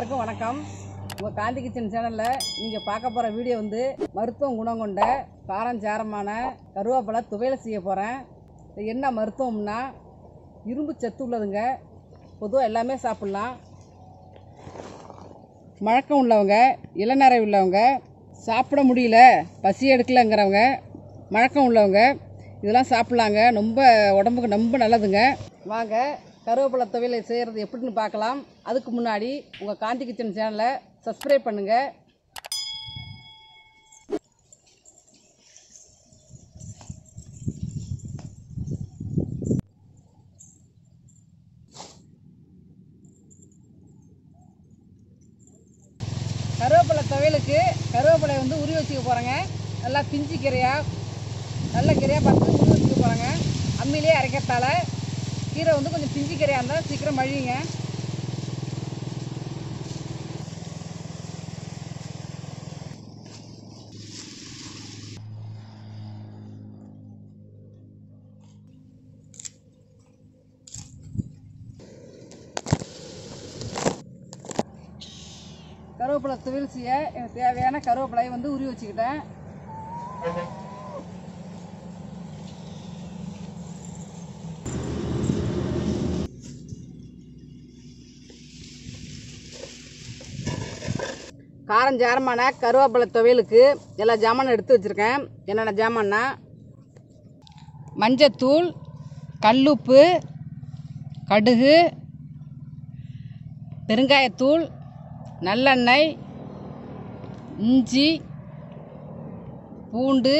எல்லாருக்கும் வணக்கம் உங்கள் காந்தி கிச்சன் சேனலில் நீங்கள் பார்க்க போகிற வீடியோ வந்து மருத்துவ குணம் கொண்ட காரஞ்சாரமான கருவேப்பிலை துவையல் செய்ய போகிறேன் இது என்ன மருத்துவம்னா இரும்பு சத்து உள்ளதுங்க பொதுவாக எல்லாமே சாப்பிட்லாம் மழக்கம் உள்ளவங்க இளநரை உள்ளவங்க சாப்பிட முடியல பசி எடுக்கலைங்கிறவங்க மழக்கம் உள்ளவங்க இதெல்லாம் சாப்பிட்லாங்க ரொம்ப உடம்புக்கு ரொம்ப நல்லதுங்க வாங்க கருவேப்பிலை துவையல் செய்கிறது எப்படின்னு பார்க்கலாம் அதுக்கு முன்னாடி உங்கள் காந்தி கிச்சன் சேனலை சப்ஸ்கிரைப் பண்ணுங்கள் கருவேப்பிலை துவையலுக்கு கருவேப்பிலை வந்து உரி வச்சுக்க போகிறேங்க நல்லா பிஞ்சு கீரையா நல்ல கீரையாக பார்த்து உரி வச்சுக்க போகிறேங்க அம்மிலே அரைக்கிறதால கீரை வந்து கொஞ்சம் பிஞ்சு கீரையாக இருந்தால் சீக்கிரம் மழியுங்க கருவேப்பிலை துவையல் செய்ய எனக்கு தேவையான கருவேப்பிலையை வந்து உரி வச்சுக்கிட்டேன் காரஞ்சாரமான கருவேப்பிலை துவையலுக்கு எல்லா ஜாமானும் எடுத்து வச்சுருக்கேன் என்னென்ன ஜாமான்னா மஞ்சத்தூள் கல்லுப்பு கடுகு பெருங்காயத்தூள் நல்லெண்ணெய் இஞ்சி பூண்டு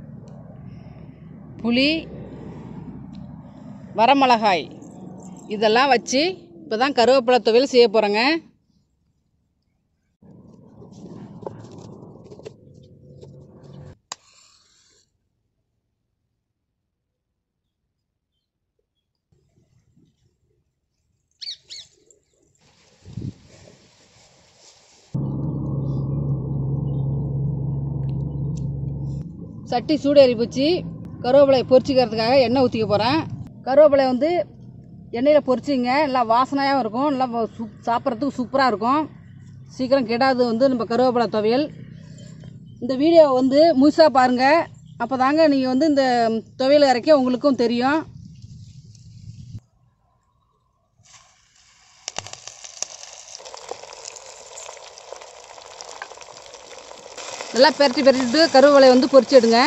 புளி வரமிளகாய் இதெல்லாம் வச்சு இப்போ தான் கருவேப்பிலை துவையல் செய்ய போகிறேங்க சட்டி சூடேறி போச்சு கருவேப்பிலை பொரிச்சிக்கிறதுக்காக எண்ணெய் ஊற்றிக்க போகிறேன் கருவேப்பிலை வந்து எண்ணெயில் பொரிச்சிங்க நல்லா வாசனையாகவும் இருக்கும் நல்லா சூப் சாப்பிட்றதுக்கு சூப்பராக இருக்கும் சீக்கிரம் கெடாது வந்து நம்ம கருவேப்பிலை துவையல் இந்த வீடியோ வந்து முழுசாக பாருங்கள் அப்போ தாங்க நீங்கள் வந்து இந்த துவையல் இறக்க உங்களுக்கும் தெரியும் நல்லா பெரட்டி பெரட்டிட்டு கருவேப்பிலையை வந்து பொரிச்சு எடுங்க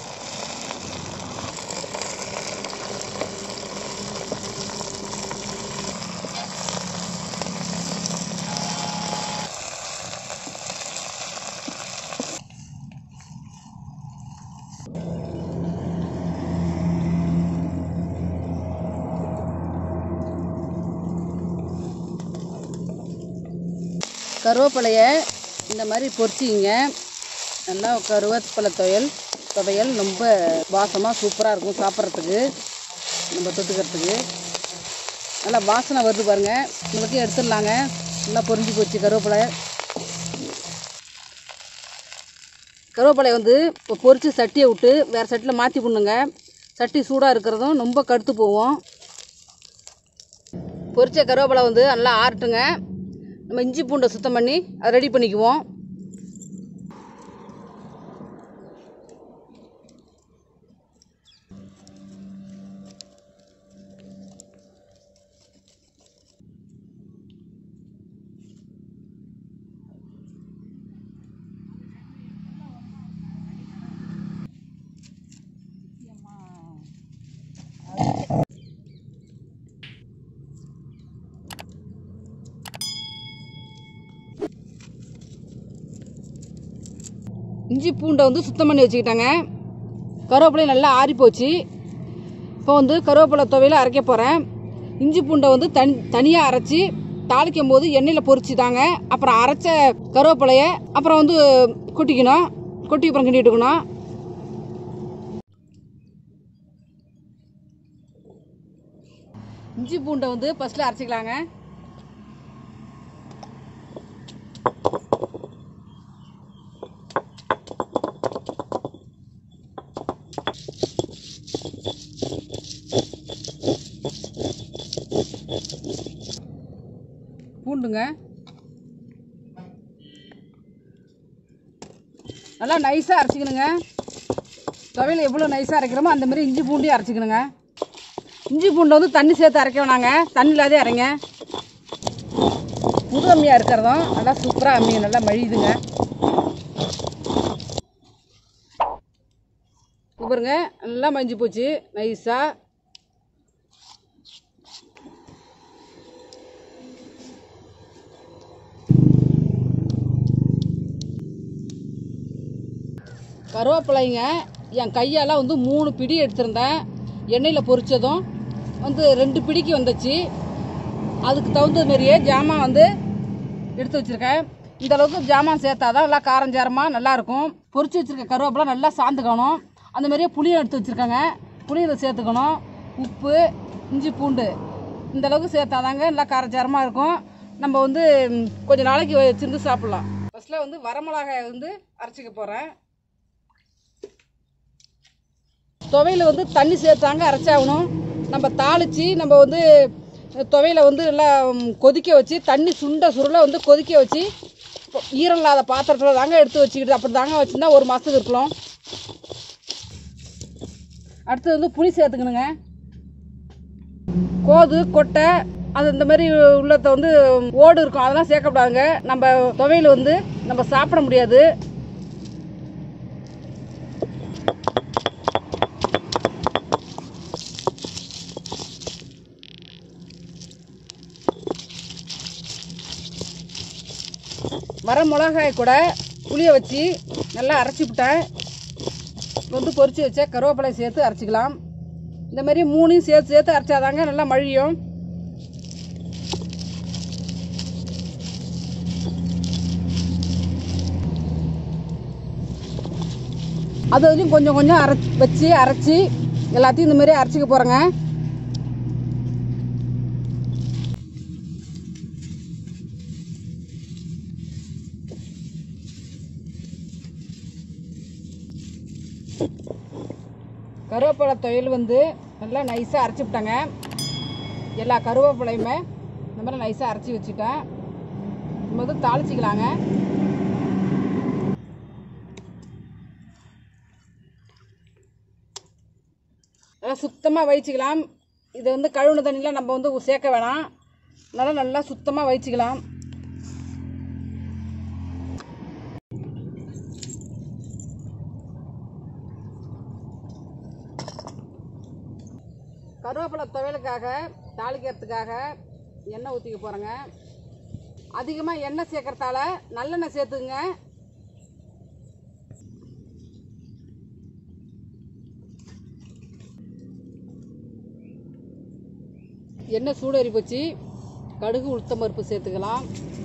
கருவேப்பிலையை இந்த மாதிரி பொரிச்சிங்க நல்லா கருவேப்பிலை துவையல் துவையல் ரொம்ப வாசமாக சூப்பராக இருக்கும் சாப்பிட்றதுக்கு நம்ம தொட்டுக்கிறதுக்கு நல்லா வாசனை வருது பாருங்கள் உங்களுக்கு எடுத்துடலாங்க நல்லா பொரிஞ்சு போச்சு கருவேப்பிலை கருவேப்பிலை வந்து இப்போ பொரித்து சட்டியை விட்டு வேறு சட்டியில் மாற்றி பண்ணுங்க சட்டி சூடாக இருக்கிறதும் ரொம்ப கடுத்து போகும் பொரிச்ச கருவேப்பிலை வந்து நல்லா ஆறட்டுங்க நம்ம இஞ்சி பூண்டை சுத்தம் பண்ணி அதை ரெடி பண்ணிக்குவோம் இஞ்சி பூண்டை வந்து சுத்தம் பண்ணி வச்சுக்கிட்டாங்க கருவேப்பிலையும் நல்லா ஆறி போச்சு இப்போ வந்து கருவேப்பிலை துவையில அரைக்க போகிறேன் இஞ்சி பூண்டை வந்து தனி தனியாக அரைச்சி தாளிக்கும் போது எண்ணெயில் பொரிச்சு தாங்க அப்புறம் அரைச்ச கருவேப்பிலைய அப்புறம் வந்து கொட்டிக்கணும் கொட்டி அப்புறம் கிண்டிட்டுக்கணும் இஞ்சி பூண்டை வந்து ஃபஸ்ட்டில் அரைச்சிக்கலாங்க பூண்டுங்க நல்லா நைஸாக அரைச்சிக்கணுங்க துவையல் எவ்வளோ நைஸாக அரைக்கிறோமோ அந்த மாதிரி இஞ்சி பூண்டையும் அரைச்சிக்கணுங்க இஞ்சி பூண்டை வந்து தண்ணி சேர்த்து அரைக்க வேணாங்க தண்ணி இல்லாதே அரைங்க புது அம்மியாக இருக்கிறதும் நல்லா சூப்பராக அம்மியை நல்லா மழியுதுங்க இங்க பாருங்க நல்லா மஞ்சி போச்சு நைஸாக கருவேப்பிலைங்க என் கையால் வந்து மூணு பிடி எடுத்திருந்தேன் எண்ணெயில் பொரிச்சதும் வந்து ரெண்டு பிடிக்கு வந்துச்சு அதுக்கு தகுந்த மாதிரியே ஜாமான் வந்து எடுத்து வச்சுருக்கேன் இந்த அளவுக்கு ஜாமான் சேர்த்தாதான் நல்லா காரஞ்சாரமாக நல்லா இருக்கும் பொரிச்சு வச்சுருக்க கருவேப்பிலை நல்லா சாந்துக்கணும் அந்த மாதிரியே புளியும் எடுத்து வச்சுருக்கேங்க புளி இதை சேர்த்துக்கணும் உப்பு இஞ்சி பூண்டு இந்த அளவுக்கு சேர்த்தாதாங்க நல்லா காரஞ்சாரமாக இருக்கும் நம்ம வந்து ம், கொஞ்ச நாளைக்கு வச்சிருந்து சாப்பிட்லாம் ஃபஸ்ட்டில் வந்து வரமிளகாய் வந்து அரைச்சிக்க போகிறேன் துவையில் வந்து தண்ணி சேர்த்தாங்க அரைச்சாகணும் நம்ம தாளித்து நம்ம வந்து துவையில் வந்து நல்லா ம், கொதிக்க வச்சு தண்ணி சுண்ட சுருளை வந்து கொதிக்க வச்சு இப்போ ஈரம் இல்லாத பாத்திரத்தில் தாங்க எடுத்து வச்சுக்கிட்டு அப்படி தாங்க வச்சுருந்தா ஒரு மாதத்துக்கு இருக்கலாம் அடுத்தது வந்து புளி சேர்த்துக்கணுங்க கோது கொட்டை அது இந்த மாதிரி உள்ளத்தை வந்து ஓடு இருக்கும் அதெல்லாம் சேர்க்கக்கூடாதுங்க நம்ம துவையில் வந்து நம்ம சாப்பிட முடியாது வர மிளகாய் கூட புளியை வச்சு நல்லா அரைச்சி விட்டேன் வந்து பொரிச்சு வச்ச கருவேப்பிலை சேர்த்து அரைச்சிக்கலாம் இந்த மாதிரி மூணையும் சேர்த்து சேர்த்து அரைச்சாதாங்க நல்லா மழியும் அது வரையும் கொஞ்சம் கொஞ்சம் அரை வச்சு அரைச்சி எல்லாத்தையும் இந்த மாதிரி அரைச்சிக்க போகிறேங்க கருவேப்பிலை துவையல் வந்து நல்லா நைஸாக அரைச்சி விட்டாங்க எல்லா கருவேப்பிலையுமே இந்த மாதிரி நைஸாக அரைச்சி வச்சுட்டேன் நம்ம வந்து தாளிச்சிக்கலாங்க நல்லா சுத்தமாக வயிச்சிக்கலாம் இதை வந்து கழுவுன தண்ணியில் நம்ம வந்து சேர்க்க வேணாம் நல்லா நல்லா சுத்தமாக வயிச்சிக்கலாம் கருவேப்பிலை துவையலுக்காக தாளிக்கிறதுக்காக எண்ணெய் ஊற்றிக்க போகிறேங்க அதிகமாக எண்ணெய் சேர்க்கறதால நல்லெண்ணெய் சேர்த்துங்க எண்ணெய் சூடேறி போச்சு கடுகு உளுத்தம் பருப்பு சேர்த்துக்கலாம்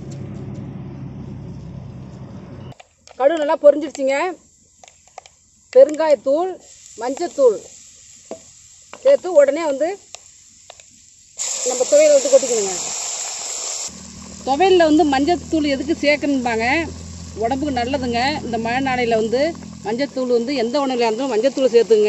கடுகு நல்லா பொரிஞ்சிருச்சுங்க பெருங்காயத்தூள் மஞ்சத்தூள் சேர்த்து உடனே வந்து நம்ம துவையலை வந்து கொட்டிக்கணுங்க துவையலில் வந்து மஞ்சத்தூள் எதுக்கு சேர்க்கணும்பாங்க உடம்புக்கு நல்லதுங்க இந்த மழை நாளையில் வந்து மஞ்சத்தூள் வந்து எந்த உணவில் இருந்தாலும் மஞ்சத்தூள் சேர்த்துங்க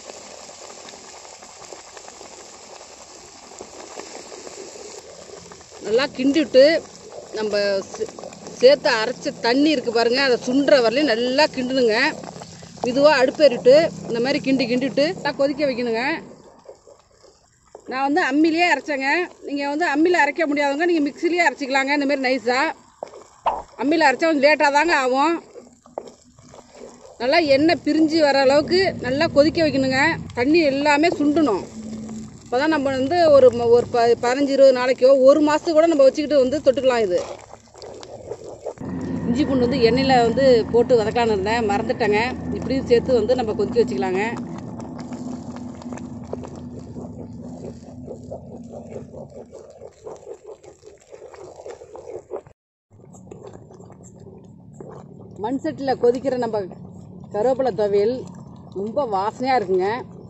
நல்லா கிண்டிவிட்டு நம்ம சே- சேர்த்து அரைச்ச தண்ணி இருக்குது பாருங்கள் அதை சுண்டுற வரலையும் நல்லா கிண்டணுங்க மெதுவாக அடுப்பேறிட்டு இந்த மாதிரி கிண்டி கிண்டிட்டு நல்லா கொதிக்க வைக்கணுங்க நான் வந்து அம்மிலேயே அரைச்சேங்க நீங்கள் வந்து அம்மியில் அரைக்க முடியாதவங்க நீங்கள் மிக்சிலேயே அரைச்சிக்கலாங்க இந்த மாதிரி நைஸாக அம்மியில் அரைச்சா கொஞ்சம் லேட்டாக தாங்க ஆகும் நல்லா எண்ணெய் பிரிஞ்சு வர அளவுக்கு நல்லா கொதிக்க வைக்கணுங்க தண்ணி எல்லாமே சுண்டணும் அப்போ தான் நம்ம வந்து ஒரு ம- ஒரு ப பதினஞ்சு இருபது நாளைக்கோ ஒரு மாதத்துக்கு கூட நம்ம வச்சுக்கிட்டு வந்து தொட்டுக்கலாம் இது இஞ்சி பூண்டு வந்து எண்ணெயில் வந்து போட்டு வதக்கலான்னு இருந்தேன் மறந்துட்டேங்க இப்படியும் சேர்த்து வந்து நம்ம கொதிக்க வச்சுக்கலாங்க மண் சட்டியில் கொதிக்கிற நம்ம கருவேப்பிலை துவையல் ரொம்ப வாசனையாக இருக்குங்க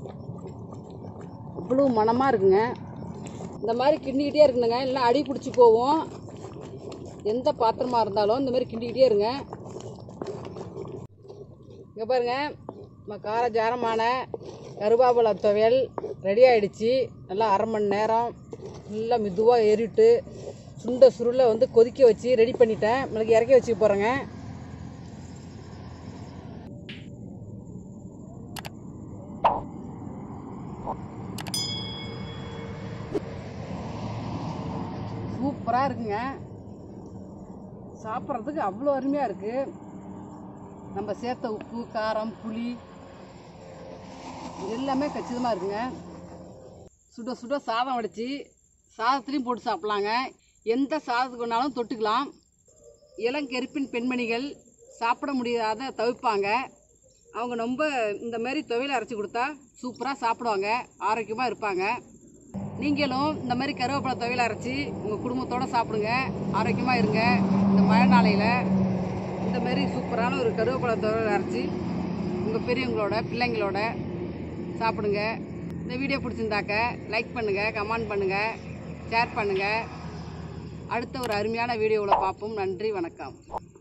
அவ்வளோ மணமாக இருக்குங்க இந்த மாதிரி கிண்டிக்கிட்டே இருக்கணுங்க இல்லைன்னா அடி பிடிச்சி போகும் எந்த பாத்திரமா இருந்தாலும் இந்த மாதிரி கிண்டிக்கிட்டே இருங்க இங்கே பாருங்க நம்ம காரஜாரமான கருவேப்பிலை துவையல் ரெடி ஆயிடுச்சு நல்லா அரை மணி நேரம் நல்லா மெதுவாக ஏறிட்டு சுண்ட சுருளை வந்து கொதிக்க வச்சு ரெடி பண்ணிட்டேன் மிளகு இறக்கி வச்சுக்க போகிறேங்க சூப்பராக இருக்குங்க சாப்பிட்றதுக்கு அவ்வளோ அருமையாக இருக்குது நம்ம சேர்த்த உப்பு காரம் புளி எல்லாமே கச்சிதமாக இருக்குங்க சுட சுட சாதம் வடித்து சாதத்துலேயும் போட்டு சாப்பிட்லாங்க எந்த சாதத்துக்கு வேணாலும் தொட்டுக்கலாம் இளங்கெருப்பின் பெண்மணிகள் சாப்பிட முடியாத தவிப்பாங்க அவங்க ரொம்ப இந்த மாதிரி துவையல் அரைச்சி கொடுத்தா சூப்பராக சாப்பிடுவாங்க ஆரோக்கியமாக இருப்பாங்க நீங்களும் இந்த மாதிரி கருவேப்பிலை துவையல் அரைச்சி உங்கள் குடும்பத்தோடு சாப்பிடுங்க ஆரோக்கியமாக இருங்க இந்த மழை நாளையில் இந்த மாதிரி சூப்பரான ஒரு கருவேப்பிலை துவையல் அரைச்சி உங்கள் பெரியவங்களோட பிள்ளைங்களோட சாப்பிடுங்க இந்த வீடியோ பிடிச்சிருந்தாக்க லைக் பண்ணுங்கள் கமெண்ட் பண்ணுங்கள் ஷேர் பண்ணுங்கள் அடுத்த ஒரு அருமையான வீடியோவில் பார்ப்போம் நன்றி வணக்கம்